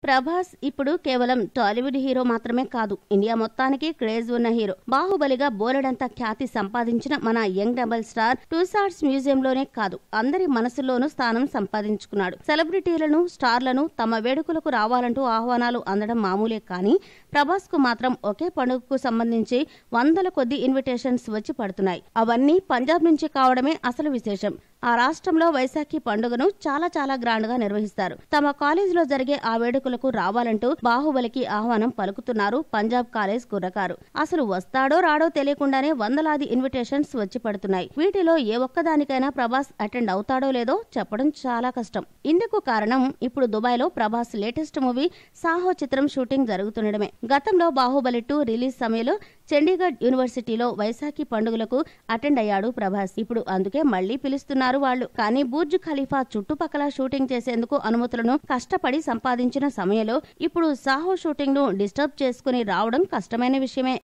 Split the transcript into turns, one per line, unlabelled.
ప్రభాస్ ఇప్పుడు కేవలం టాలీవుడ్ హీరో మాత్రమే కాదు ఇండియా మొత్తానికి క్రేజ్ ఉన్న హీరో బాహుబలిగా బోలెడంత ఖ్యాతి సంపాదించిన మన young double star two stars మ్యూజియంలోనే కాదు అందరి మనసుల్లోనూ స్థానం సంపాదించుకున్నాడు సెలబ్రిటీలను స్టార్లను తమ వేడుకలకు రావాలంటూ ఆహ్వానాలు అందడం మామూలే కానీ ప్రభాస్ కు మాత్రం ఒకే పండుగకు సంబంధించి వందల కొద్ది ఇన్విటేషన్స్ వచ్చి పడుతున్నాయి అవన్నీ పంజాబ్ నుంచి కావడమే అసలు విశేషం ఆ రాష్ట్రంలో వైశాఖి పండుగను చాలా చాలా గ్రాండ్ గా నిర్వహిస్తారు తమ కాలేజీలో జరిగే ఆ వేడుకలకు రావాలంటూ బాహుబలికి ఆహ్వానం పలుకుతున్నారు పంజాబ్ కాలేజ్ కుర్రకారు అసలు వస్తాడో రాడో తెలియకుండానే వందలాది ఇన్విటేషన్స్ వచ్చి పడుతున్నాయి వీటిలో ఏ ఒక్కదానికైనా ప్రభాస్ అటెండ్ అవుతాడో లేదో చెప్పడం చాలా కష్టం ఇందుకు కారణం ఇప్పుడు దుబాయ్ లో ప్రభాస్ లేటెస్ట్ మూవీ సాహో చిత్రం షూటింగ్ జరుగుతుండడమే గతంలో బాహుబలి టూ రిలీజ్ సమయంలో చండీగఢ్ యూనివర్సిటీలో వైశాఖి పండుగలకు అటెండ్ అయ్యాడు ప్రభాస్ ఇప్పుడు అందుకే మళ్లీ పిలుస్తున్నారు వాళ్ళు కానీ బూర్జ్ ఖలీఫా చుట్టుపక్కల షూటింగ్ చేసేందుకు అనుమతులను కష్టపడి సంపాదించిన సమయంలో ఇప్పుడు సాహో షూటింగ్ ను డిస్టర్బ్ చేసుకుని రావడం కష్టమైన విషయమే